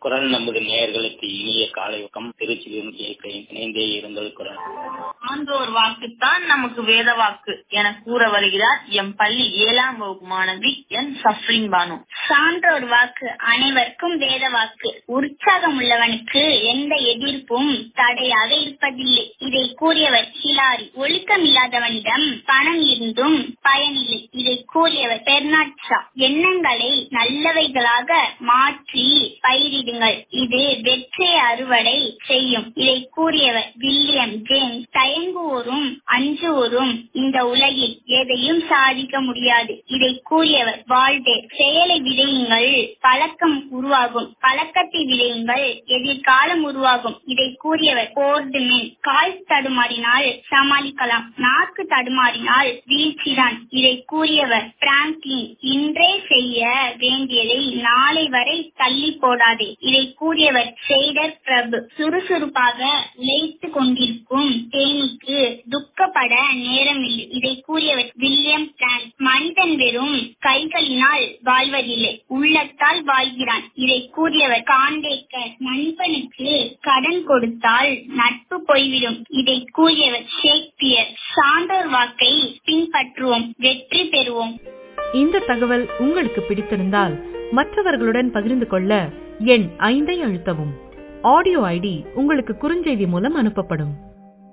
குரல் நமது நேயர்களுக்கு இனிய காலை வக்கம் திருச்சியிலிருந்து கேட்கிறேன் இணைந்தே இருங்கள் குரல் ஆன்றோர் வாக்குத்தான் நமக்கு வேத வாக்கு என கூற வருகிறார் எம் பள்ளி ஏழாம் வகுப்பு மாணவி என் சஃப்ரின் பானு சான்றோர் வாக்கு அனைவருக்கும் வேத வாக்கு உற்சாகம் உள்ளவனுக்கு எந்த எதிர்ப்பும் தடையாக இருப்பதில்லை இதை கூறியவர் ஹிலாரி ஒழுக்கம் இல்லாதவனிடம் பணம் இருந்தும் பயனில்லை இதை கூறியவர் பெர்னாட் ஷா எண்ணங்களை நல்லவைகளாக மாற்றி பயிரிடுங்கள் இது வெற்றி அறுவடை செய்யும் இதை கூறியவர் வில்லியம் ஜேம்ஸ் தயங்குவோரும் அஞ்சுவோரும் இந்த உலகில் எதையும் சாதிக்க முடியாது இதை கூறியவர் வால்டே செயலை விதையுங்கள் பழக்கம் உருவாகும் பழக்கத்தை விதையுங்கள் எதிர்காலம் உருவாகும் இதை கூறியவர் போர்டுமென் கால் தடுமாறினால் சமாளிக்கலாம் நாக்கு தடுமாறினால் வீழ்ச்சிதான் இதை கூறியவர் பிராங்க்லின் இன்றே செய்ய வேண்டியதை நாளை வரை தள்ளி போடாதே இதை கூறியவர் செய்டர் பிரபு சுறுசுறுப்பாக உழைத்து கொண்டிருக்கும் தேனிக்கு துக்கப்பட நேரமில்லை இதை கூறியவர் வில்லியம் பிளான் மனிதன் வெறும் கைகளினால் வாழ்வதில்லை உள்ளத்தால் வாழ்கிறான் இதை கூறியவர் காண்டேக்கர் நண்பனுக்கு கடன் கொடுத்தால் நட்பு போய்விடும் இதை கூறியவர் ஷேக்ஸ்பியர் சான்றோர் வாக்கை பின்பற்றுவோம் வெற்றி பெறுவோம் இந்த தகவல் உங்களுக்கு பிடித்திருந்தால் மற்றவர்களுடன் பகிர்ந்து கொள்ள எண் ஐந்தை அழுத்தவும் ஆடியோ ஐடி உங்களுக்கு குறுஞ்செய்தி மூலம் அனுப்பப்படும்